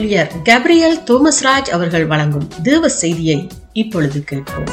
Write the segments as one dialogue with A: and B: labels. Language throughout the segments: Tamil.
A: ஊழியர் கேப்ரியல் தோமஸ்ராஜ் அவர்கள் வழங்கும் தேவ செய்தியை இப்பொழுது கேட்போம்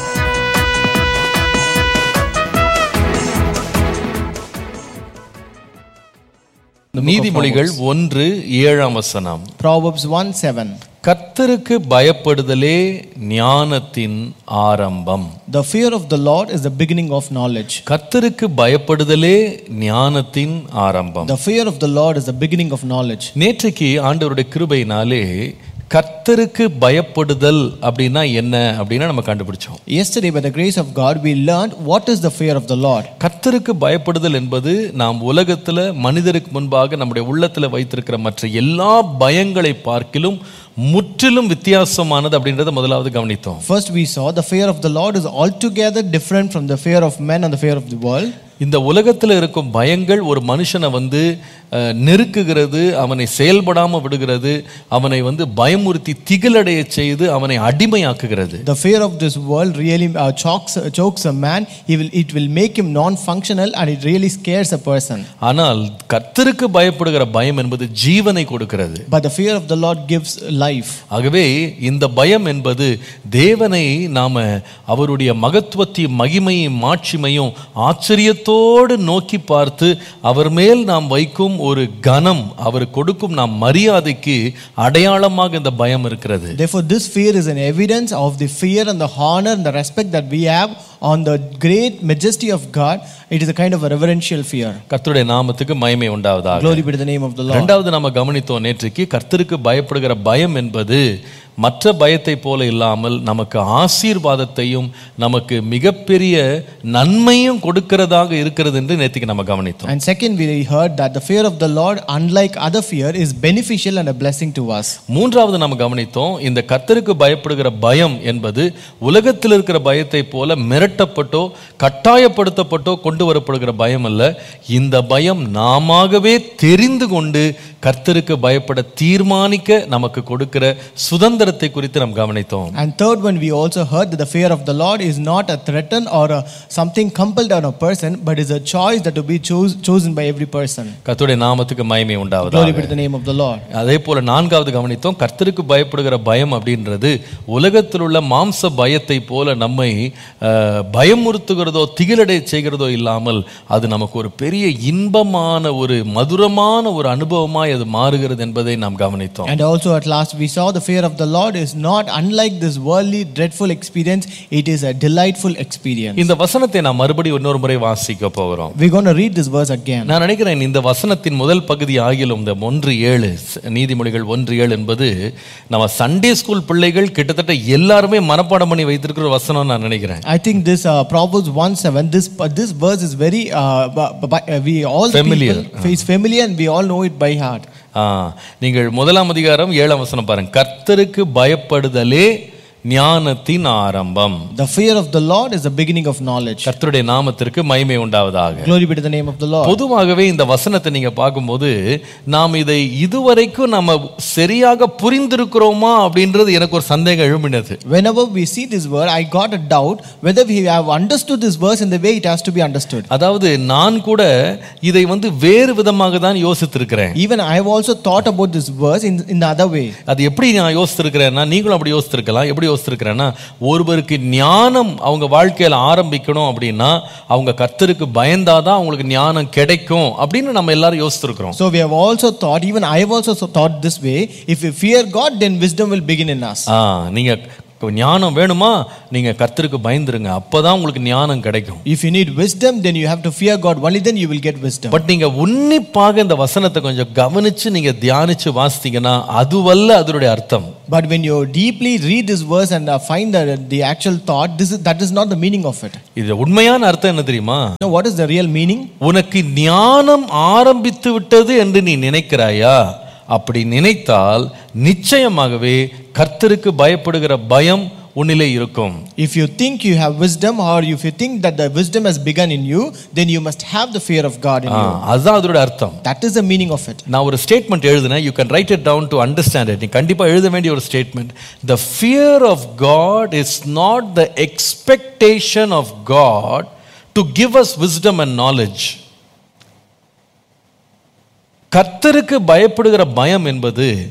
B: நீதிமொழிகள் ஒன்று ஏழாம் வசனம்
C: Proverbs 1 7.
B: கர்த்தருக்கு பயப்படுதலே ஞானத்தின் ஆரம்பம்
C: The fear of the Lord is the beginning of knowledge.
B: கர்த்தருக்கு பயப்படுதலே ஞானத்தின் ஆரம்பம்
C: The fear of the Lord is the beginning of knowledge.
B: நேற்றைக்கு ஆண்டவருடைய கிருபையினாலே கர்த்தருக்கு பயப்படுதல் அப்படின்னா என்ன அப்படின்னா நம்ம கண்டுபிடிச்சோம்
C: Yesterday, by the grace of God, we learned what is the fear of the Lord.
B: கர்த்தருக்கு பயப்படுதல் என்பது நாம் உலகத்துல மனிதருக்கு முன்பாக நம்முடைய உள்ளத்துல வைத்திருக்கிற மற்ற எல்லா பயங்களை பார்க்கிலும் முற்றிலும் வித்தியாசமானது அப்படின்றத முதலாவது கவனித்தோம்
C: First, we saw the fear of the Lord is altogether different from the fear of men and the fear of the world.
B: இந்த உலகத்தில் இருக்கும் பயங்கள் ஒரு மனுஷனை வந்து அஹ், நெருக்குகிறது அவனை செயல்படாம விடுகிறது அவனை வந்து பயமுறுத்தி திகிலடைய செய்து அவனை அடிமையாக்குகிறது
C: The fear of this world really uh, chokes, chokes a man. He will, it will make him non-functional and it really scares a person.
B: ஆனால் கர்த்தருக்கு பயப்படுகிற பயம் என்பது ஜீவனை கொடுக்கிறது
C: But the fear of the Lord gives life.
B: ஆகவே இந்த பயம் என்பது தேவனை நாம அவருடைய மகத்துவத்தையும் மகிமையும் மாட்சிமையும் ஆச்சரியத்தோடு நோக்கி பார்த்து அவர் மேல் நாம் வைக்கும் ஒரு கனம் அவர் கொடுக்கும் நாம் மரியாதைக்கு அடையாளமாக இந்த பயம் இருக்கிறது
C: Therefore, this fear is an evidence of the fear and the honor and the respect that we have on the great majesty of God. It is a kind of a reverential fear.
B: கர்த்தருடைய நாமத்துக்கு மகிமை உண்டாவதாக
C: Glory be to the name of the Lord.
B: இரண்டாவது நம்ம கவனித்தோம் நேற்றுக்கு கர்த்தருக்கு பயப்படுகிற பயம் என்பது மற்ற பயத்தை போல இல்லாமல் நமக்கு ஆசீர்வாதத்தையும் நமக்கு மிகப்பெரிய நன்மையும் கொடுக்கிறதாக இருக்கிறது என்று நேற்றுக்கு நம்ம கவனித்தோம்
C: And second, we heard that the fear of the Lord, unlike other fear, is beneficial and a blessing to us.
B: மூன்றாவது நம்ம கவனித்தோம் இந்த கர்த்தருக்கு பயப்படுகிற பயம் என்பது உலகத்தில் இருக்கிற பயத்தை போல மிரட்டப்பட்டோ கட்டாயப்படுத்தப்பட்டோ கொண்டு வரப்படுகிற பயம் அல்ல இந்த பயம் நாமாகவே தெரிந்து கொண்டு கர்த்தருக்கு பயப்பட தீர்மானிக்க நமக்கு கொடுக்கிற சுதந்திரத்தை குறித்து நாம் கவனித்தோம்
C: And third one, we also heard that the fear of the Lord is not a threaten or a, something compelled on a person, but is a choice that to be chose, chosen by every person.
B: கர்த்தருடைய நாமத்துக்கு மகிமை
C: Glory
B: உண்டாவதாக
C: be to the name of the Lord.
B: அதே போல நான்காவது கவனித்தோம் கர்த்தருக்கு பயப்படுகிற பயம் அப்படின்றது உலகத்தில் உள்ள மாம்ச பயத்தை போல நம்மை அஹ், பயமுறுத்துகிறதோ திகிலடை செய்கிறதோ இல்லாமல் அது நமக்கு ஒரு பெரிய இன்பமான ஒரு மதுரமான ஒரு அனுபவமாய் அது மாறுகிறது என்பதை நாம் கவனித்தோம்
C: And also at last we saw the fear of the Lord is not unlike this worldly dreadful experience, it is a delightful experience.
B: இந்த வசனத்தை நாம் மறுபடியும் இன்னொரு முறை வாசிக்க போகிறோம்
C: We're going to read this verse again.
B: நான் நினைக்கிறேன் இந்த வசனத்தின் முதல் பகுதி ஆகிலும் இந்த ஒன்று ஏழு நீதிமொழிகள் ஒன்று ஏழு என்பது நம்ம சண்டே ஸ்கூல் பிள்ளைகள் கிட்டத்தட்ட எல்லாருமே மனப்பாடம் பண்ணி வைத்திருக்கிற ஒரு வசனம் நான் நினைக்கிறேன்
C: I think this uh, Proverbs 1 7, this, uh, this verse is very, uh, bu- bu- uh, we all
B: Familiar.
C: people, is familiar and we all know it by heart.
B: ஆ, நீங்கள் முதலாம் அதிகாரம் ஏழாம் வசனம் பாருங்க கர்த்தருக்கு பயப்படுதலே ஞானத்தின் ஆரம்பம்
C: The fear of the Lord is the beginning of knowledge.
B: கர்த்தருடைய நாமத்திற்கு மகிமை உண்டாவதாக
C: Glory be to the name of the Lord.
B: பொதுவாகவே இந்த வசனத்தை நீங்க பார்க்கும்போது நாம் இதை இதுவரைக்கும் நம்ம சரியாக புரிந்திருக்கிறோமா அப்படின்றது எனக்கு ஒரு சந்தேகம் எழும்பினது
C: Whenever we see this word, I got a doubt whether we have understood this verse in the way it has to be understood.
B: அதாவது நான் கூட இதை வந்து வேறு விதமாக தான் யோசித்திருக்கிறேன்
C: Even I have also thought about this verse in, in the other way.
B: அது எப்படி நான் யோசித்திருக்கிறேன்னா நீங்களும் அப்படி யோசித்திருக்கலாம் எப்படி யோசித்திருக்கிறேன்னா ஒருவருக்கு ஞானம் அவங்க வாழ்க்கையில ஆரம்பிக்கணும் அப்படின்னா அவங்க கர்த்தருக்கு பயந்தாதான் அவங்களுக்கு ஞானம் கிடைக்கும் அப்படின்னு நம்ம எல்லாரும் யோசித்திருக்கிறோம்
C: So we have also thought, even I have also so- thought this way if we fear God, then wisdom will begin in us.
B: ஆ நீங்க ஞானம் வேணுமா நீங்க கர்த்தருக்கு பயந்துருங்க அப்பதான் உங்களுக்கு ஞானம் கிடைக்கும்
C: If you need wisdom, then you have to fear God. Only then you will get wisdom.
B: But நீங்க உன்னிப்பாக இந்த வசனத்தை கொஞ்சம் கவனிச்சு நீங்க தியானிச்சு வாசித்தீங்கன்னா அதுவல்ல அதனுடைய அர்த்தம்
C: But when you deeply read this verse and uh, find the, the actual thought, this is, that is not the meaning of it.
B: இது உண்மையான அர்த்தம் என்ன தெரியுமா
C: Now, what is the real meaning?
B: உனக்கு ஞானம் ஆரம்பித்து விட்டது என்று நீ நினைக்கிறாயா அப்படி நினைத்தால் நிச்சயமாகவே கர்த்தருக்கு பயப்படுகிற பயம் உன்னிலே இருக்கும்
C: If you think you have wisdom, or if you think that the wisdom has begun in you, then you must have the fear of God in
B: ah,
C: you.
B: அதுதான் அதோட அர்த்தம்
C: That is the meaning of it.
B: நான் ஒரு ஸ்டேட்மெண்ட் எழுதுனேன் you can write it down to understand it நீ கண்டிப்பாக எழுத வேண்டிய ஒரு statement the fear of God is not the expectation of God to give us wisdom and knowledge கர்த்தருக்கு பயப்படுகிற பயம் என்பது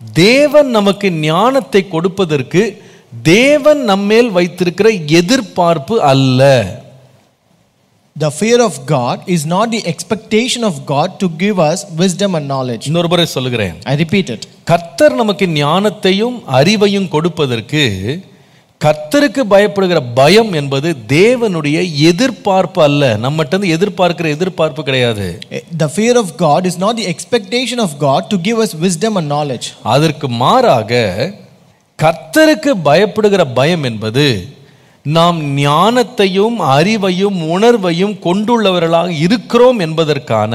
B: தேவன் நமக்கு ஞானத்தை கொடுப்பதற்கு தேவன் நம்மேல் வைத்திருக்கிற எதிர்பார்ப்பு அல்ல
C: The fear of God is not the expectation of God to give us wisdom and knowledge.
B: இன்னொரு முறை சொல்லுகிறேன்
C: I repeat it.
B: கர்த்தர் நமக்கு ஞானத்தையும் அறிவையும் கொடுப்பதற்கு கர்த்தருக்கு பயப்படுகிற பயம் என்பது தேவனுடைய எதிர்பார்ப்பு அல்ல நம்மகிட்ட இருந்து எதிர்பார்க்கிற எதிர்பார்ப்பு கிடையாது
C: The fear of God is not the expectation of God to give us wisdom and knowledge.
B: அதற்கு மாறாக கர்த்தருக்கு பயப்படுகிற பயம் என்பது நாம் ஞானத்தையும் அறிவையும் உணர்வையும் கொண்டுள்ளவர்களாக இருக்கிறோம் என்பதற்கான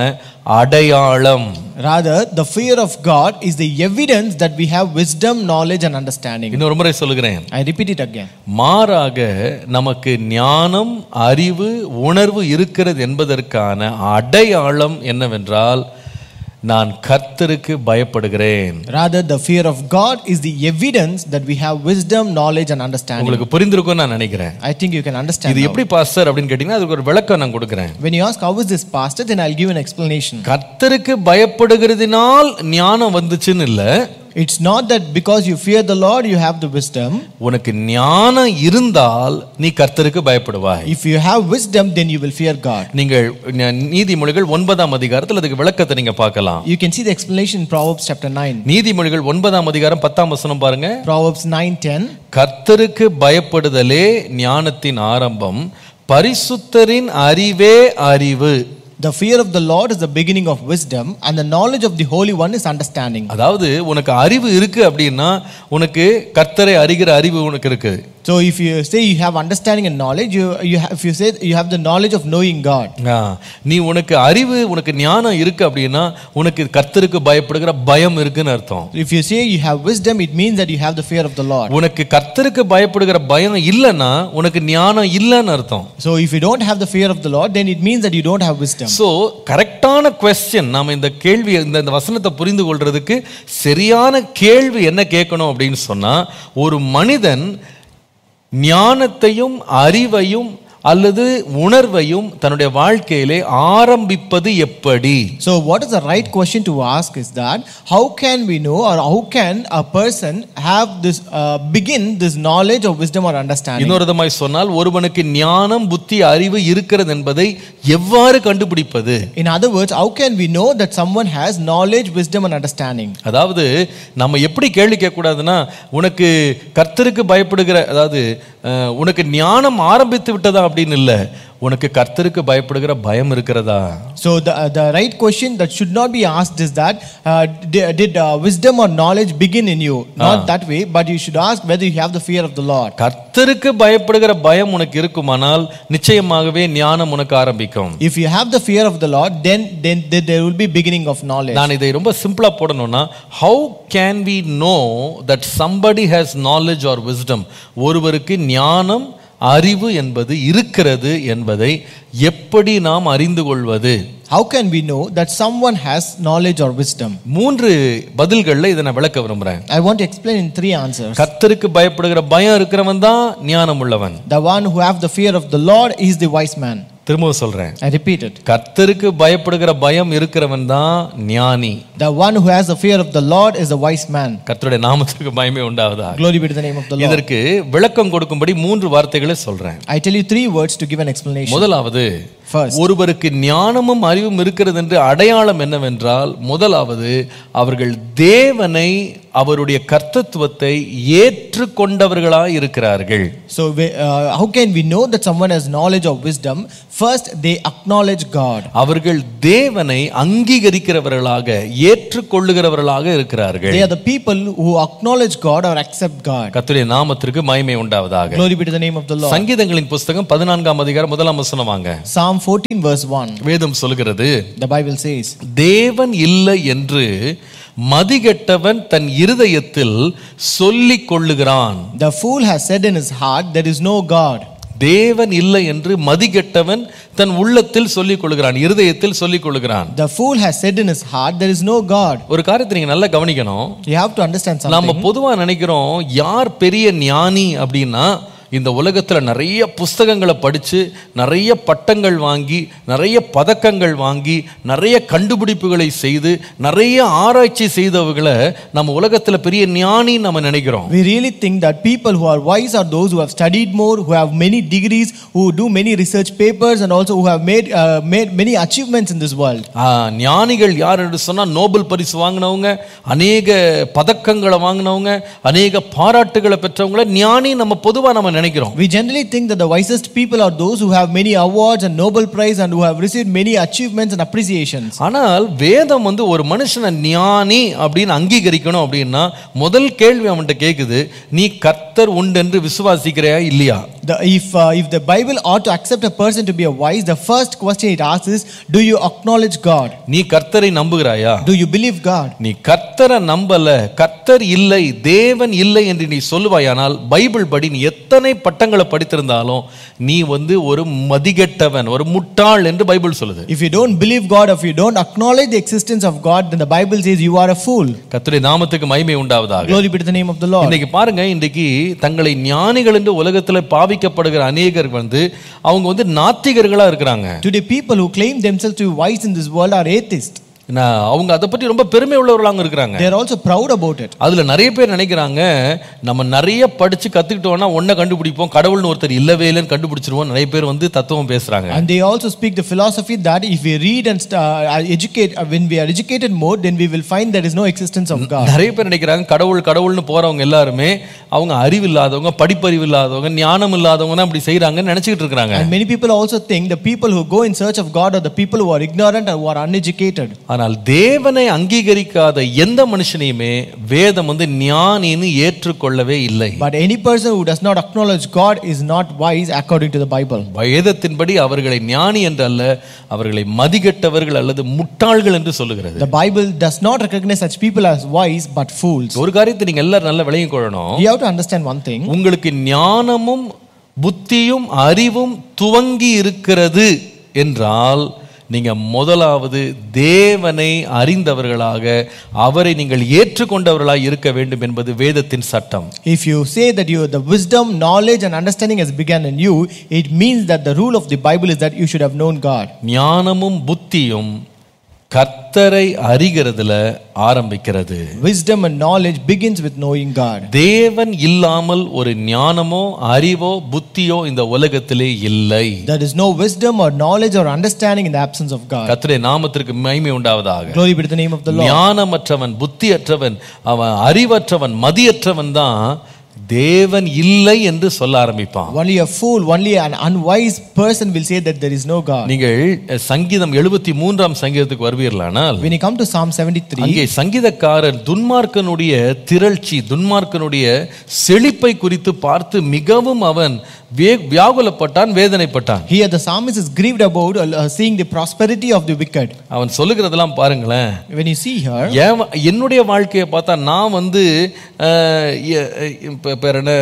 B: அடையாளம்
C: Rather, the fear of God is the evidence that we have wisdom, knowledge, and understanding.
B: இன்னொரு முறை சொல்லுகிறேன்
C: I repeat it again.
B: மாறாக நமக்கு ஞானம் அறிவு உணர்வு இருக்கிறது என்பதற்கான அடையாளம் என்னவென்றால் நான் கர்த்தருக்கு பயப்படுகிறேன்
C: Rather, the fear of God is the evidence that we have wisdom, knowledge, and understanding.
B: உங்களுக்கு புரிந்திருக்கும் நான் நினைக்கிறேன்
C: I think you can understand.
B: இது
C: now.
B: எப்படி பாஸ்டர் அப்படின்னு கேட்டீங்கன்னா அதுக்கு ஒரு விளக்கம் நான் கொடுக்குறேன்
C: When you ask how is this pastor, then I'll give an explanation.
B: கர்த்தருக்கு பயப்படுகிறதினால் ஞானம் வந்துச்சுன்னு இல்ல
C: It's not that because you fear the Lord, you have the wisdom.
B: உனக்கு ஞானம் இருந்தால் நீ கர்த்தருக்கு பயப்படுவாய்
C: If you have wisdom, then you will fear God.
B: நீங்கள் ந- நீதிமொழிகள் ஒன்பதாம் அதிகாரத்தில் அதுக்கு விளக்கத்தை நீங்க பார்க்கலாம்
C: You can see the explanation in Proverbs chapter 9.
B: நீதிமொழிகள் ஒன்பதாம் அதிகாரம் பத்தாம் வசனம் பாருங்க
C: Proverbs 9 10.
B: கர்த்தருக்கு பயப்படுதலே ஞானத்தின் ஆரம்பம் பரிசுத்தரின் அறிவே அறிவு
C: The fear of the Lord is the beginning of wisdom, and the knowledge of the Holy One is understanding.
B: அதாவது உனக்கு அறிவு இருக்கு அப்படின்னா உனக்கு கர்த்தரை அறிகிற அறிவு உனக்கு இருக்கு
C: So, if you say you have understanding and knowledge, you, you have, if you say you have the knowledge of knowing God,
B: ஆ, நீ உனக்கு அறிவு உனக்கு ஞானம் இருக்கு அப்படின்னா உனக்கு கர்த்தருக்கு பயப்படுகிற பயம் இருக்குன்னு அர்த்தம்
C: if you say you have wisdom, it means that you have the fear of the Lord.
B: உனக்கு கர்த்தருக்கு பயப்படுகிற பயம் இல்லைன்னா உனக்கு ஞானம் இல்லைன்னு அர்த்தம்
C: So, if you don't have the fear of the Lord, then it means that you don't have wisdom.
B: So கரெக்டான கொஸ்டின் நாம இந்த கேள்வி இந்த இந்த வசனத்தை புரிந்து கொள்றதுக்கு சரியான கேள்வி என்ன கேட்கணும் அப்படின்னு சொன்னா ஒரு மனிதன் ஞானத்தையும் அறிவையும் அல்லது உணர்வையும் தன்னுடைய வாழ்க்கையிலே ஆரம்பிப்பது எப்படி
C: So, what is the right question to ask is that how can we know or how can a person have this uh, begin this knowledge or wisdom or understanding?
B: இன்னொரு விதமாய் சொன்னால் ஒருவனுக்கு ஞானம் புத்தி அறிவு இருக்கிறது என்பதை எவ்வாறு கண்டுபிடிப்பது
C: In other words, how can we know that someone has knowledge, wisdom, and understanding?
B: அதாவது நம்ம எப்படி கேள்வி கேட்கக்கூடாதுன்னா உனக்கு கர்த்தருக்கு பயப்படுகிற அதாவது அஹ், உனக்கு ஞானம் ஆரம்பித்து விட்டதா அப்படின்னு இல்லை உனக்கு கர்த்தருக்கு பயப்படுகிற பயம் இருக்கிறதா
C: So, the, uh, the right question that should not be asked is that uh, did, did uh, wisdom or knowledge begin in you? Not that way, but you should ask whether you have the fear of the Lord.
B: கர்த்தருக்கு பயப்படுகிற பயம் உனக்கு இருக்குமானால் நிச்சயமாகவே ஞானம் உனக்கு ஆரம்பிக்கும்
C: If you have the fear of the Lord, then, then, then there will be beginning of knowledge.
B: நான் இதை ரொம்ப சிம்பிளா போடணும்னா how can we know that somebody has knowledge or wisdom ஒருவருக்கு ஞானம் அறிவு என்பது இருக்கிறது என்பதை எப்படி நாம் அறிந்து கொள்வது
C: How can we know that someone has knowledge or wisdom?
B: மூன்று பதில்கள்ல இதை நான் விளக்க விரும்புறேன்
C: I want to explain in three answers.
B: கர்த்தருக்கு பயப்படுகிற பயம் இருக்கிறவன் தான் ஞானம் உள்ளவன்
C: The one who have the fear of the Lord is the wise man.
B: திரும்பவும் சொல்றேன்
C: I repeat it.
B: கர்த்தருக்கு பயப்படுகிற பயம் இருக்கிறவன் தான் ஞானி
C: The one who has the fear of the Lord is the wise man.
B: கர்த்தருடைய நாமத்துக்கு பயமே உண்டாவதா
C: Glory be to the name of the Lord.
B: இதற்கு விளக்கம் கொடுக்கும்படி மூன்று வார்த்தைகளை சொல்றேன்
C: I tell you three words to give an explanation.
B: முதலாவது
C: First,
B: ஒருவருக்கு ஞானமும் அறிவும் இருக்கிறது என்று அடையாளம் என்னவென்றால் முதலாவது அவர்கள் தேவனை அவருடைய கர்த்தத்துவத்தை ஏற்றுக்கொண்டவர்களாய் இருக்கிறார்கள்
C: so we, uh, how can we know that someone has knowledge or wisdom? First, they acknowledge God.
B: அவர்கள் தேவனை அங்கீகரிக்கிறவர்களாக ஏற்றுக்கொள்ளுகிறவர்களாக இருக்கிறார்கள்
C: They are the people who acknowledge God or accept God.
B: கர்த்தருடைய நாமத்திற்கு மகிமை உண்டாவதாக
C: Glory be to the name of the Lord.
B: சங்கீதங்களின் புஸ்தகம் பதினான்காம் அதிகாரம் முதலாம் வசனம் வாங்க
C: Psalm 14, verse 1.
B: வேதம் சொல்கிறது
C: The Bible says,
B: தேவன் இல்லை என்று மதிகெட்டவன் தன் இருதயத்தில் சொல்லிக் கொள்ளுகிறான்
C: The fool has said in his heart, There is no God.
B: தேவன் இல்லை என்று மதிகெட்டவன் தன் உள்ளத்தில் சொல்லிக் கொள்ளுகிறான் இருதயத்தில் சொல்லிக் கொள்ளுகிறான்
C: The fool has said in his heart, There is no God.
B: ஒரு காரியத்தை நீங்க நல்லா கவனிக்கணும்
C: You have to understand something.
B: நாம பொதுவா நினைக்கிறோம் யார் பெரிய ஞானி அப்படின்னா இந்த உலகத்துல நிறைய புஸ்தகங்களை படிச்சு நிறைய பட்டங்கள் வாங்கி நிறைய பதக்கங்கள் வாங்கி நிறைய கண்டுபிடிப்புகளை செய்து நிறைய ஆராய்ச்சி செய்தவர்களை நம்ம உலகத்துல பெரிய ஞானி நம்ம நினைக்கிறோம்
C: We really think that people who are wise are those who have studied more, who have many degrees, who do many research papers, and also who have made, uh, made many achievements in this world.
B: ஆ, ஞானிகள் யார் என்று சொன்னா நோபல் பரிசு வாங்கினவங்க அநேக பதக்கங்களை வாங்கினவங்க அநேக பாராட்டுகளை பெற்றவங்கள ஞானி நம்ம பொதுவா நம்ம நினைக்கிறோம்
C: We generally think that the wisest people are those who have many awards and Nobel Prize and who have received many achievements and appreciations.
B: ஆனால் வேதம் வந்து ஒரு மனுஷனை ஞானி அப்படின்னு அங்கீகரிக்கணும் அப்படின்னா முதல் கேள்வி அவன்கிட்ட கேக்குது நீ கர்த்தர் உண்டென்று விசுவாசிக்கிறையா இல்லையா
C: The, if, uh, if the Bible ought to accept a person to be a wise, the first question it asks is, Do you acknowledge God?
B: நீ கர்த்தரை நம்புகிறாயா
C: Do you believe God?
B: நீ கர்த்தரை நம்பல கர்த்தர் இல்லை தேவன் இல்லை என்று நீ சொல்லுவாயானால் பைபிள் படி நீ எத்தனை பட்டங்களை படித்திருந்தாலும் நீ வந்து ஒரு மதிகெட்டவன் ஒரு முட்டாள் என்று பைபிள் சொல்லுது
C: If you don't believe God, if you don't acknowledge the existence of God, then the Bible says you are a fool.
B: கர்த்தருடைய நாமத்துக்கு மகிமை உண்டாவதாக
C: Glory be to the name of the Lord.
B: இன்னைக்கு பாருங்க இன்றைக்கு தங்களை ஞானிகள் என்று உலகத்துல பாவிக்கப்படுகிற அநேகர் வந்து அவங்க வந்து நாத்திகர்களா இருக்கிறாங்க
C: Today, people who claim themselves to be wise in this world are atheists.
B: நான் அவங்க அதை பற்றி ரொம்ப பெருமை உள்ளவர்களாங்க இருக்கிறாங்க
C: They are also proud about it.
B: அதுல நிறைய பேர் நினைக்கிறாங்க நம்ம நிறைய படிச்சு கத்துக்கிட்டோம்னா ஒன்றை கண்டுபிடிப்போம் கடவுள்னு ஒருத்தர் இல்லவே இல்லைன்னு கண்டுபிடிச்சிருவோம் நிறைய பேர் வந்து தத்துவம் பேசுறாங்க
C: And they also speak the philosophy that if we read and st- uh, educate, uh, when we are educated more, then we will find there is no existence of God.
B: நிறைய பேர் நினைக்கிறாங்க கடவுள் கடவுள்னு போறவங்க எல்லாருமே அவங்க அறிவு இல்லாதவங்க படிப்பறிவு இல்லாதவங்க ஞானம் இல்லாதவங்க தான் அப்படி செய்யறாங்கன்னு நினைச்சிட்டு இருக்கிறாங்க
C: And many people also think the people who go in search of God are the people who are ignorant and who are uneducated.
B: ஆனால் தேவனை அங்கீகரிக்காத எந்த மனுஷனையுமே வேதம் வந்து ஞானின்னு ஏற்றுக்கொள்ளவே இல்லை
C: But any person who does not acknowledge God is not wise according to the Bible.
B: வேதத்தின்படி அவர்களை ஞானி என்று அல்ல அவர்களை மதிகெட்டவர்கள் அல்லது முட்டாள்கள் என்று சொல்லுகிறது
C: The Bible does not recognize such people as wise but fools.
B: ஒரு காரியத்தை நீங்க எல்லாரும் நல்லா விளங்கிக் கொள்ளணும்
C: You have to understand one thing.
B: உங்களுக்கு ஞானமும் புத்தியும் அறிவும் துவங்கி இருக்கிறது என்றால் நீங்க முதலாவது தேவனை அறிந்தவர்களாக அவரை நீங்கள் ஏற்றுக்கொண்டவர்களாக இருக்க வேண்டும் என்பது வேதத்தின் சட்டம்
C: If you say that you the wisdom, knowledge, and understanding has begun in you, it means that the rule of the Bible is that you should have known God.
B: ஞானமும் புத்தியும் கர்த்தரை அறிகிறதுல ஆரம்பிக்கிறது
C: Wisdom and knowledge begins with knowing God.
B: தேவன் இல்லாமல் ஒரு ஞானமோ அறிவோ புத்தியோ இந்த உலகத்திலே இல்லை
C: There is no wisdom or knowledge or understanding in the absence of God.
B: கர்த்தருடைய நாமத்திற்கு மகிமை உண்டாவதாக
C: Glory be to the name of the Lord.
B: ஞானமற்றவன் புத்தியற்றவன் அவன் அறிவற்றவன் மதியற்றவன் தான் தேவன் இல்லை என்று சொல்ல ஆரம்பிப்பான்
C: Only a fool, only an unwise person will say that there is no God.
B: நீங்கள் அஹ், சங்கீதம் எழுபத்தி மூன்றாம் சங்கீதத்துக்கு வருவீர்களானால்
C: When you come to Psalm 73,
B: அங்கே சங்கீதக்காரர் துன்மார்க்கனுடைய திரள்ச்சி துன்மார்க்கனுடைய செழிப்பை குறித்து பார்த்து மிகவும் அவன் வே- வியாகுலப்பட்டான் வேதனைப்பட்டான்
C: here the psalmist is grieved about uh, seeing the prosperity of the wicked.
B: அவன் சொல்லுகிறதெல்லாம் பாருங்களேன்
C: When you see here,
B: என் வ- என்னுடைய வாழ்க்கையை பார்த்தா நான் வந்து அஹ், எ- இப்ப பேர் என்ன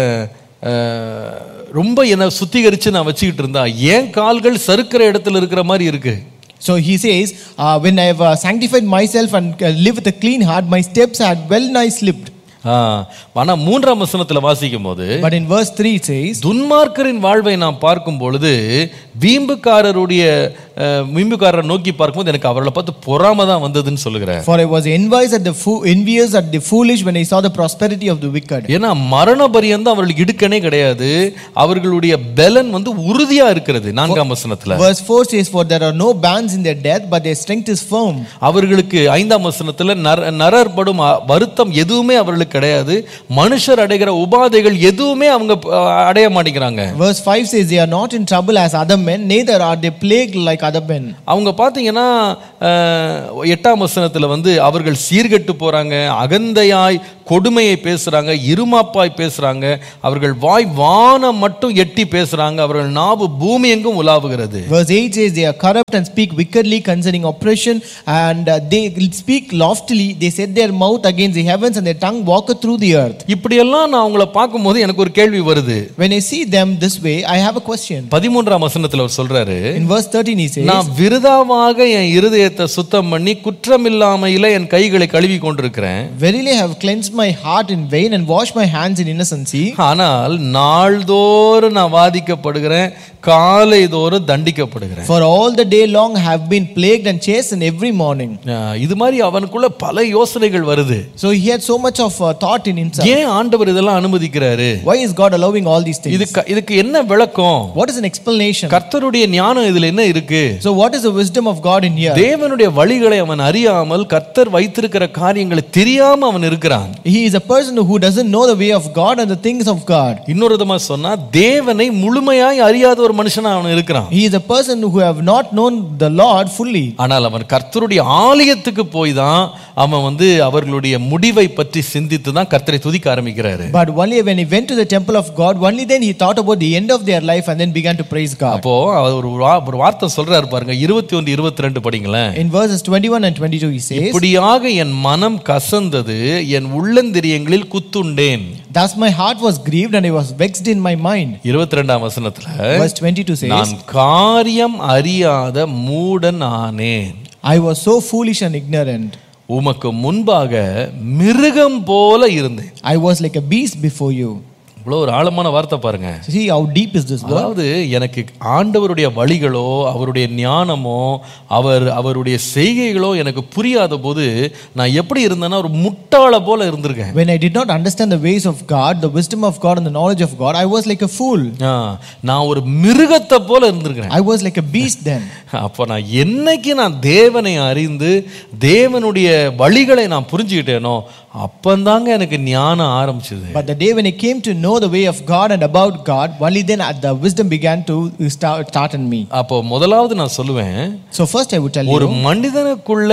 B: அஹ், ரொம்ப என்னை சுத்திகரிச்சு நான் வச்சுக்கிட்டு இருந்தா என் கால்கள் சறுக்கிற இடத்துல இருக்கிற மாதிரி இருக்கு
C: So he says, uh, When I have uh, sanctified myself and uh, live with a clean heart, my steps had well nigh slipped.
B: ஆ, ஆனா மூன்றாம் வசனத்துல வாசிக்கும் போது
C: But in verse 3 it says,
B: துன்மார்க்கரின் வாழ்வை நாம் பார்க்கும் பொழுது வீம்புக்காரருடைய அஹ், வீம்புக்காரரை நோக்கி பார்க்கும்போது எனக்கு அவர்களை பார்த்து பொறாம தான் வந்ததுன்னு சொல்லுகிறேன்
C: For I was envious at the fo- envious at the foolish when I saw the prosperity of the wicked.
B: ஏன்னா மரண பரியந்தம் அவர்களுக்கு இடுக்கணே கிடையாது அவர்களுடைய பலன் வந்து உறுதியா இருக்கிறது நான்காம் வசனத்துல
C: Verse 4 says, For there are no bands in their death, but their strength is firm.
B: அவர்களுக்கு ஐந்தாம் வசனத்துல நர நரற்படும் அ- வருத்தம் எதுவுமே அவர்களுக்கு கிடையாது மனுஷர் அடைகிற உபாதைகள் எதுவுமே அவங்க அஹ், அடைய மாட்டேங்கிறாங்க
C: Verse 5 says, They are not in trouble as other men, neither are they plagued like other men.
B: அவங்க பார்த்தீங்கன்னா அஹ், எட்டாம் வசனத்துல வந்து அவர்கள் சீர்கெட்டு போறாங்க அகந்தையாய் கொடுமையை பேசுறாங்க இருமாப்பாய் பேசுறாங்க அவர்கள் வாய் வானம் மட்டும் எட்டி பேசுறாங்க அவர்கள் நாவு பூமி எங்கும் உலாவுகிறது
C: Verse 8 says, They are corrupt and speak wickedly concerning oppression, and uh, they speak loftily. They set their mouth against the heavens, and their tongue walketh through the earth.
B: இப்படியெல்லாம் நான் அவங்கள பார்க்கும்போது எனக்கு ஒரு கேள்வி வருது
C: When I see them this way, I have a question.
B: பதிமூன்றாம் வசனத்துல அவர் சொல்றாரு
C: In verse 13, he says,
B: நான் விருதாவாக என் இருதயத்தை சுத்தம் பண்ணி குற்றமில்லாமையில என் கைகளை கழுவி கொண்டிருக்கிறேன்
C: Verily I have cleansed my heart in vain and wash my hands in innocency.
B: ஆனால் நாள்தோறும் நான் வாதிக்கப்படுகிறேன் காலை தோறும் தண்டிக்கப்படுகிறேன்
C: For all the day long I have been plagued and chastened every morning.
B: ஆஹ் இது மாதிரி அவனுக்குள்ள பல யோசனைகள் வருது
C: So he had so much of uh, thought in himself.
B: ஏன் ஆண்டவர் இதெல்லாம் அனுமதிக்கிறாரு
C: Why is God allowing all these things?
B: இதுக்கு இதுக்கு என்ன விளக்கம்
C: What is an explanation?
B: கர்த்தருடைய ஞானம் இதுல என்ன இருக்கு
C: So what is the wisdom of God in here?
B: தேவனுடைய வழிகளை அவன் அறியாமல் கர்த்தர் வைத்திருக்கிற காரியங்களை தெரியாம அவன் இருக்கிறான்
C: He is a person who doesn't know the way of God and the things of God.
B: இன்னொரு விதமா சொன்னா தேவனை முழுமையாய் அறியாத ஒரு மனுஷனா அவன் இருக்கிறான்
C: He is a person who have not known the Lord fully.
B: ஆனால் அவன் கர்த்தருடைய ஆலயத்துக்கு போய் தான் அவன் வந்து அவர்களுடைய முடிவை பற்றி சிந்தித்து தான் கர்த்தரை துதிக்க ஆரம்பிக்கிறாரு
C: But only when he went to the temple of God, only then he thought about the end of their life and then began to praise God.
B: அப்போ அவர் ஒரு வா- ஒரு வார்த்தை சொல்றாரு பாருங்க இருபத்தி ஒன்று இருபத்தி ரெண்டு படிங்களேன்
C: In verses 21 and 22, he says,
B: இப்படியாக என் மனம் கசந்தது என் உள்ளந்திரியங்களில் குத்துண்டேன்
C: Thus my heart was grieved and I was vexed in my mind.
B: இருபத்தி ரெண்டாம் வசனத்துல
C: Verse 22 says,
B: நான் காரியம் அறியாத மூடன் ஆனேன்
C: I was so foolish and ignorant.
B: உமக்கு முன்பாக மிருகம் போல இருந்தேன்
C: I was like a beast before you.
B: இவ்வளோ ஒரு ஆழமான வார்த்தை பாருங்க
C: See how deep is this word?
B: அதாவது எனக்கு ஆண்டவருடைய வழிகளோ அவருடைய ஞானமோ அவர் அவருடைய செய்கைகளோ எனக்கு புரியாத போது நான் எப்படி இருந்தேன்னா ஒரு முட்டாள போல இருந்திருக்கேன்
C: When I did not understand the ways of God, the wisdom of God, and the knowledge of God, I was like a fool.
B: ஆ, நான் ஒரு மிருகத்தை போல இருந்திருக்கிறேன்
C: I was like a beast then.
B: அப்போ நான் என்னைக்கு நான் தேவனை அறிந்து தேவனுடைய வழிகளை நான் புரிஞ்சுக்கிட்டேனோ அப்பந்தாங்க எனக்கு ஞானம் ஆரம்பிச்சது
C: But the day when I came to know the way of God and about God, only then uh, the wisdom began to start, start in me.
B: அப்போ முதலாவது நான் சொல்லுவேன்
C: So first I would tell
B: ஒரு
C: you,
B: மனிதனுக்குள்ள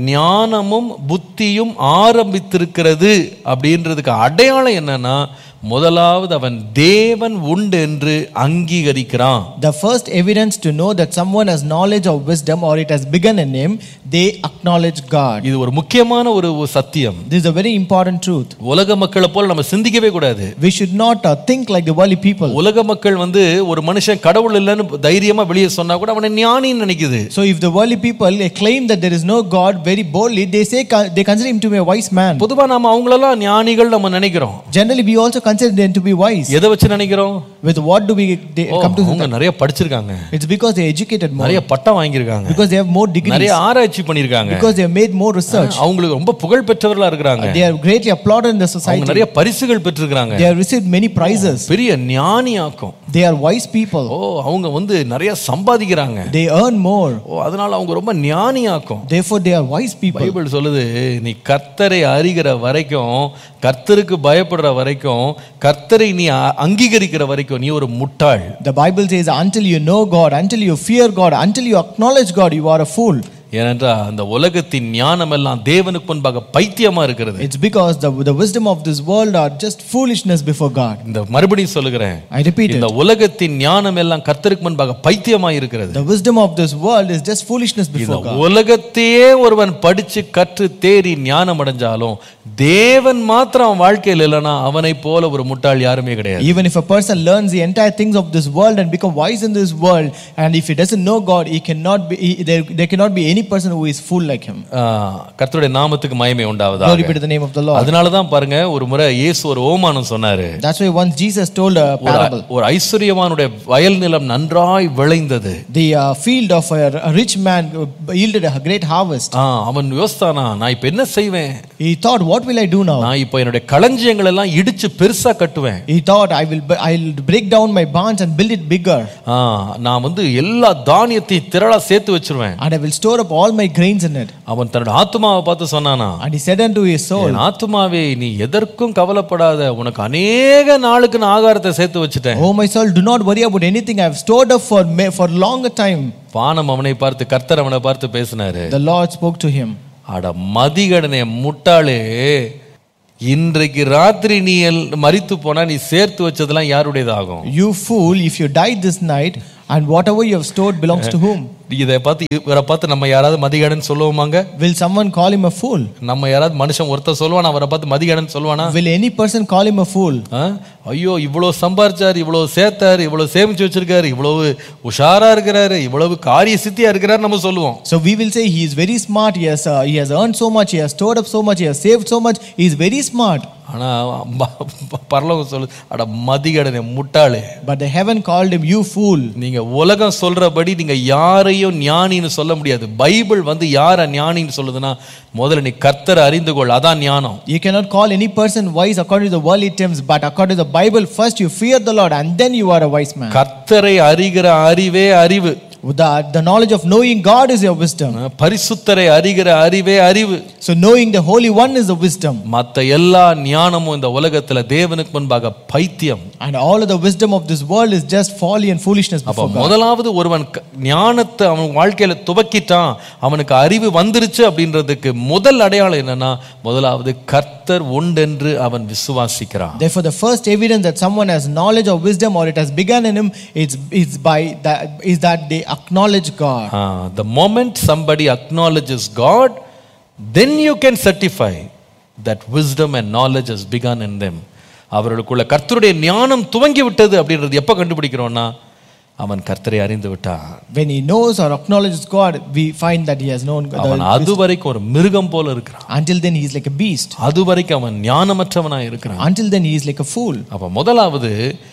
B: ஞானமும் புத்தியும் ஆரம்பித்திருக்கிறது அப்படின்றதுக்கு அடையாளம் என்னன்னா முதலாவது அவன் தேவன் உண்டு என்று அங்கீகரிக்கிறான்
C: the first evidence to know that someone has knowledge or wisdom or it has begun in him, they acknowledge God.
B: இது ஒரு முக்கியமான ஒரு சத்தியம்
C: This is a very important truth.
B: உலக மக்களை போல நம்ம சிந்திக்கவே கூடாது
C: We should not uh, think like the worldly people.
B: உலக மக்கள் வந்து ஒரு மனுஷன் கடவுள் இல்லைன்னு தைரியமா வெளியே சொன்னா கூட அவனை ஞானின்னு நினைக்குது
C: So if the worldly people they claim that there is no God very boldly, they say they consider him to be a wise man.
B: பொதுவா நாம அவங்களெல்லாம் ஞானிகள் நம்ம நினைக்கிறோம்
C: Generally, we also consider them to be wise.
B: எதை வச்சு நினைக்கிறோம்
C: With what do we they
B: O,
C: come to?
B: அவங்க நிறைய படிச்சிருக்காங்க
C: It's because they educated more.
B: நிறைய பட்டம் வாங்கியிருக்காங்க
C: Because they have more degrees.
B: நிறைய ஆராய்ச்சி பண்ணியிருக்காங்க
C: Because they have made more research.
B: அவங்களுக்கு ரொம்ப புகழ் பெற்றவர்களா இருக்கிறாங்க
C: They are greatly applauded in the
B: அவங்க
C: society.
B: நிறைய பரிசுகள் பெற்றிருக்கிறாங்க
C: They have received many prizes.
B: பெரிய ஞானியாக்கும்
C: They are wise people.
B: ஓ அவங்க வந்து நிறைய சம்பாதிக்கிறாங்க
C: They earn more.
B: ஓ அதனால அவங்க ரொம்ப ஞானியாக்கும்
C: Therefore, they are wise people.
B: Bible சொல்லுது நீ கர்த்தரை அறிகிற வரைக்கும் கர்த்தருக்கு பயப்படுற வரைக்கும் கர்த்தரை நீ அ- அங்கீகரிக்கிற வரைக்கும் நீ ஒரு முட்டாள்
C: The Bible says, until you know God, until you fear God, until you acknowledge God, you are a fool.
B: ஏனென்றால் அந்த உலகத்தின் ஞானம் எல்லாம் தேவனுக்கு முன்பாக பைத்தியமா இருக்கிறது
C: It's because the, the wisdom of this world are just foolishness before God.
B: இந்த மறுபடியும் சொல்லுகிறேன்
C: I repeat it.
B: இந்த உலகத்தின் ஞானம் எல்லாம் கர்த்தருக்கு முன்பாக பைத்தியமா இருக்கிறது
C: The wisdom of this world is just foolishness
B: இந்த
C: before God.
B: உலகத்தையே ஒருவன் படிச்சு கற்று தேறி ஞானம் அடைஞ்சாலும் தேவன் மாத்திரம் அவன் வாழ்க்கையில் இல்லைன்னா அவனை போல ஒரு முட்டாள் யாருமே கிடையாது
C: Even if a person learns the entire things of this world and become wise in this world, and if he doesn't know God, he cannot be. He, there, there cannot be any person who is fool like him.
B: ஆ, கர்த்தருடைய நாமத்துக்கு மகிமை
C: Glory
B: உண்டாவதாக
C: be to the name of the Lord.
B: அதனால தான் பாருங்க ஒரு முறை இயேசு ஒரு ஓமானம் சொன்னாரு
C: That's why once Jesus told a
B: ஒரு
C: parable.
B: ஒரு ஐஸ்வர்யவானுடைய வயல் நிலம் நன்றாய் விளைந்தது
C: The uh, field of a, a rich man yielded a great harvest.
B: ஆ, அவன் யோசித்தானா நான் இப்ப என்ன செய்வேன்
C: He thought, What will I do now?
B: நான் இப்ப என்னுடைய களஞ்சியங்கள் எல்லாம் இடிச்சு பெருசா கட்டுவேன்
C: He thought, I will bu- I'll break down my barns and build it bigger,
B: ஆ, நான் வந்து எல்லா தானியத்தையும் திரளா சேர்த்து வச்சிருவேன்
C: and I will store up all my grains in it.
B: அவன் தன்னோட ஆத்மாவை பார்த்து சொன்னானா
C: And he said unto his soul,
B: என் ஆத்மாவே நீ எதற்கும் கவலைப்படாத உனக்கு அநேக நாளுக்கு நான் ஆகாரத்தை சேர்த்து வச்சுட்டேன்
C: Oh my soul, do not worry about anything. I have stored up for ma- for longer time.
B: வானம் அவனை பார்த்து கர்த்தர் அவனை பார்த்து பேசினாரு
C: The Lord spoke to him.
B: அட மதிகடனே முட்டாளே இன்றைக்கு ராத்திரி நீ எல்- மரித்து போனா நீ சேர்த்து வச்சதெல்லாம் யாருடையதாகும்
C: You fool, if you die this night, And whatever you have stored belongs to whom?
B: இதை பார்த்து இவரை பார்த்து நம்ம யாராவது மதிகடன் சொல்லுவோமாங்க
C: Will someone call him a fool?
B: நம்ம யாராவது மனுஷன் ஒருத்தர் சொல்லுவானா அவரை பார்த்து மதிகடன் சொல்லுவானா
C: Will any person call him a fool?
B: ஆ? ஐயோ இவ்வளவு சம்பாரிச்சார் இவ்வளவு சேர்த்தாரு இவ்வளவு சேமிச்சு வச்சிருக்காரு இவ்வளவு உஷாரா இருக்கிறாரு இவ்வளவு காரிய சித்தியா இருக்கிறாரு நம்ம சொல்லுவோம்
C: So we will say he is very smart, he has, uh, he has earned so much, he has stored up so much, he has saved so much, he is very smart.
B: ஆனா ப- ப- பரலோகம் சொல்லு அட மதிகடனே முட்டாளே
C: But the heaven called him, you fool.
B: நீங்க உலகம் சொல்றபடி நீங்க யாரையும் ஞானின்னு சொல்ல முடியாது பைபிள் வந்து யார ஞானின்னு சொல்லுதுன்னா முதல்ல நீ கர்த்தரை அறிந்து கொள் அதான் ஞானம்
C: You cannot call any person wise according to the worldly terms, but according to the Bible, first you fear the Lord and then you are a wise man.
B: கர்த்தரை அறிகிற அறிவே அறிவு
C: The, the knowledge of knowing God is your wisdom.
B: பரிசுத்தரை அறிகிற அறிவே அறிவு
C: So knowing the Holy One is the wisdom.
B: மத்த எல்லா ஞானமும் இந்த உலகத்துல தேவனுக்கு முன்பாக பைத்தியம்
C: And all of the wisdom of this world is just folly and foolishness
B: அப்ப
C: before God.
B: முதலாவது ஒருவன் க- ஞானத்தை அவன் வாழ்க்கையில துவக்கிட்டான் அவனுக்கு அறிவு வந்துருச்சு அப்படின்றதுக்கு முதல் அடையாளம் என்னன்னா முதலாவது கர்த்தர் உண்டென்று அவன் விசுவாசிக்கிறான்
C: Therefore, the first evidence that someone has knowledge or wisdom or it has begun in him it's, it's by that, is that they acknowledge God.
B: The moment somebody acknowledges God then you can certify that wisdom and knowledge has begun in them அவர்களுக்குள்ள கர்த்தருடைய ஞானம் துவங்கி விட்டது அப்படின்றது எப்ப கண்டுபிடிக்கிறோம்னா அவன் கர்த்தரை அறிந்து விட்டான்
C: When he knows or acknowledges God, we find that he has known God.
B: அவன் அது வரைக்கும் ஒரு மிருகம் போல இருக்கிறான்
C: Until then, he is like a beast.
B: அது வரைக்கும் அவன் ஞானமற்றவனா இருக்கிறான்
C: Until then, he is like a fool.
B: அப்ப முதலாவது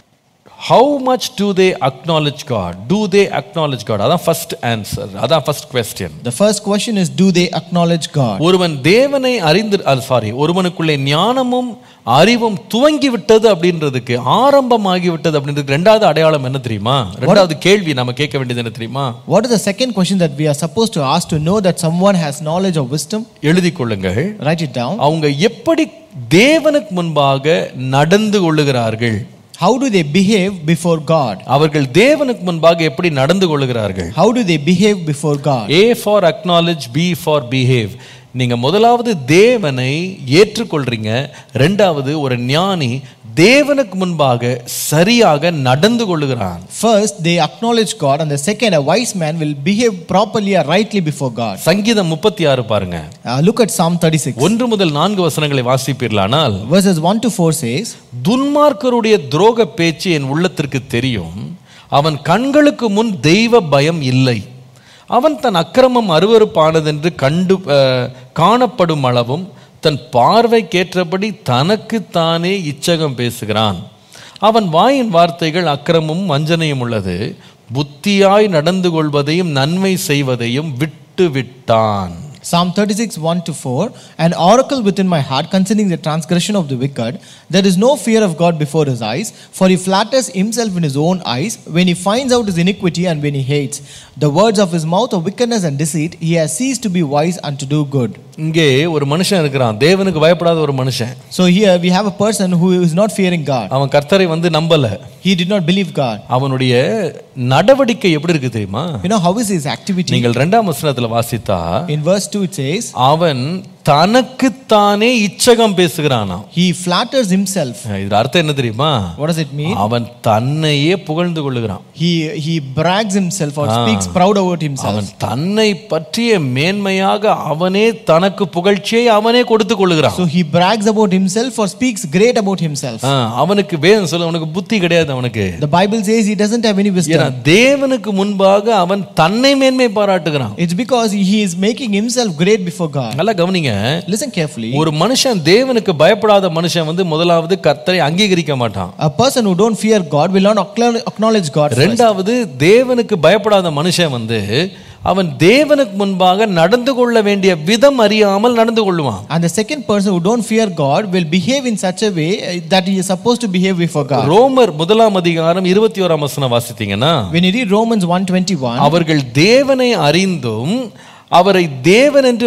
B: how much do they acknowledge God do they acknowledge God அதான் ஃபர்ஸ்ட் ஆன்சர் அதான் first question
C: The first question is Do they acknowledge God?
B: ஒருவன் தேவனை அறிந்து சாரி ஒருவனுக்குள்ளே ஞானமும் அறிவும் துவங்கி விட்டது அப்படின்றதுக்கு ஆரம்பமாகி விட்டது அப்படின்றதுக்கு ரெண்டாவது அடையாளம் என்ன தெரியுமா ரெண்டாவது கேள்வி நம்ம கேட்க வேண்டியது என்ன தெரியுமா
C: What is the second question that we are supposed to ask to know that someone has knowledge or wisdom?
B: எழுதி கொள்ளுங்கள்
C: Write it down.
B: அவங்க எப்படி தேவனுக்கு முன்பாக நடந்து கொள்ளுகிறார்கள்
C: How do they behave before God?
B: அவர்கள் தேவனுக்கு முன்பாக எப்படி நடந்து கொள்ளுகிறார்கள்
C: How do they behave before God?
B: A for acknowledge B for behave நீங்க முதலாவது தேவனை ஏற்றுக்கொள்றீங்க ரெண்டாவது ஒரு ஞானி தேவனுக்கு முன்பாக சரியாக நடந்து கொள்ளுகிறான்
C: First, they acknowledge God, and the second, a wise man will behave properly or rightly before God.
B: சங்கீதம் முப்பத்தி ஆறு பாருங்க
C: Uh, look at Psalm 36.
B: ஒன்று முதல் நான்கு வசனங்களை வாசிப்பீர்களானால்
C: Verses 1 to 4 says,
B: துன்மார்க்கருடைய துரோக பேச்சு என் உள்ளத்திற்கு தெரியும் அவன் கண்களுக்கு முன் தெய்வ பயம் இல்லை அவன் தன் அக்கிரமம் அருவருப்பானதென்று கண்டு அஹ், காணப்படும் அளவும் தன் பார்வைக்கேற்றபடி தனக்குத்தானே இச்சகம் பேசுகிறான் அவன் வாயின் வார்த்தைகள் அக்கிரமும் வஞ்சனையும் உள்ளது புத்தியாய் நடந்து கொள்வதையும் நன்மை செய்வதையும் விட்டு விட்டான்
C: Psalm 36, 1 to 4 An oracle within my heart concerning the transgression of the wicked. There is no fear of God before his eyes, for he flatters himself in his own eyes when he finds out his iniquity and when he hates. The words of his mouth are wickedness and deceit. He has ceased to be wise and to do good.
B: இங்கே ஒரு மனுஷன் இருக்கிறான் தேவனுக்கு பயப்படாத ஒரு மனுஷன்
C: So here we have a person who is not fearing God.
B: அவன் கர்த்தரை வந்து நம்பல
C: He did not believe God.
B: அவனுடைய நடவடிக்கை எப்படி இருக்கு தெரியுமா
C: You know how is his activity?
B: நீங்கள் ரெண்டாம் வசனத்துல வாசித்தா
C: In verse 2 it says,
B: அவன் தனக்குத்தானே இச்சகம் பேசுகிறானாம்
C: He flatters himself.
B: இது அர்த்தம் என்ன தெரியுமா
C: What does it mean?
B: அவன் தன்னையே புகழ்ந்து கொள்ளுகிறான்
C: He, he brags himself or speaks proud about himself.
B: அவன் தன்னை பற்றிய மேன்மையாக அவனே தனக்கு புகழ்ச்சியை அவனே கொடுத்து கொள்ளுகிறான்
C: So he brags about himself or speaks great about himself.
B: ஆ, அவனுக்கு வேதம் சொல்ல அவனுக்கு புத்தி கிடையாது அவனுக்கு
C: The Bible says he doesn't have any
B: ஏன்னா
C: wisdom.
B: தேவனுக்கு முன்பாக அவன் தன்னை மேன்மை பாராட்டுகிறான்
C: It's because he is making himself great before God.
B: நல்லா கவனிங்க
C: Listen carefully.
B: ஒரு மனுஷன் தேவனுக்கு பயப்படாத மனுஷன் வந்து முதலாவது கர்த்தரை அங்கீகரிக்க மாட்டான்
C: A person who don't fear God will not acknowl- acknowledge God. first.
B: ரெண்டாவது தேவனுக்கு பயப்படாத மனுஷன் வந்து அவன் தேவனுக்கு முன்பாக நடந்து கொள்ள வேண்டிய விதம் அறியாமல் நடந்து கொள்ளுவான்
C: And the second person who don't fear God will behave in such a way uh, that he is supposed to behave before God.
B: ரோமர் முதலாம் அதிகாரம் இருபத்தி ஓராம் வசனம் வாசித்தீங்கன்னா
C: When you read Romans 121,
B: அவர்கள் தேவனை அறிந்தும் அவரை தேவன் என்று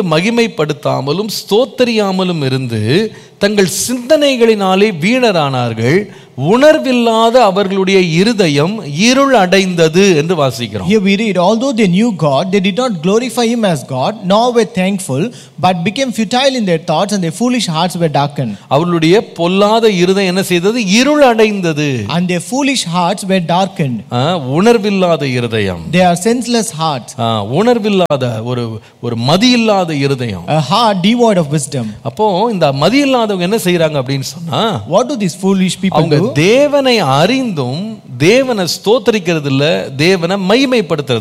B: மகிமைப்படுத்தாமலும் ஸ்தோத்தரியாமலும் இருந்து தங்கள் சிந்தனைகளினாலே வீணரானார்கள் உணர்வில்லாத அவர்களுடைய இருதயம் இருள் அடைந்தது என்று வாசிக்கிறோம்
C: Here we read, although they knew God, they did not glorify Him as God, nor were thankful, but became futile in their thoughts, and their foolish hearts were darkened.
B: அவர்களுடைய பொல்லாத இருதயம் என்ன செய்தது இருள் அடைந்தது
C: And their foolish hearts were darkened.
B: ஆ, உணர்வில்லாத இருதயம்
C: They are senseless hearts,
B: ஆ, உணர்வில்லாத ஒரு ஒரு மதியில்லாத இருதயம்
C: a heart devoid of wisdom.
B: அப்போ இந்த மதியில்லாதவங்க என்ன செய்யறாங்க அப்படின்னு சொன்னா
C: What do these foolish people
B: அவங்க
C: do?
B: தேவனை அறிந்தும் தேவனை ஸ்தோத்தரிக்கிறது இல்ல தேவனை மகிமைப்படுத்துறது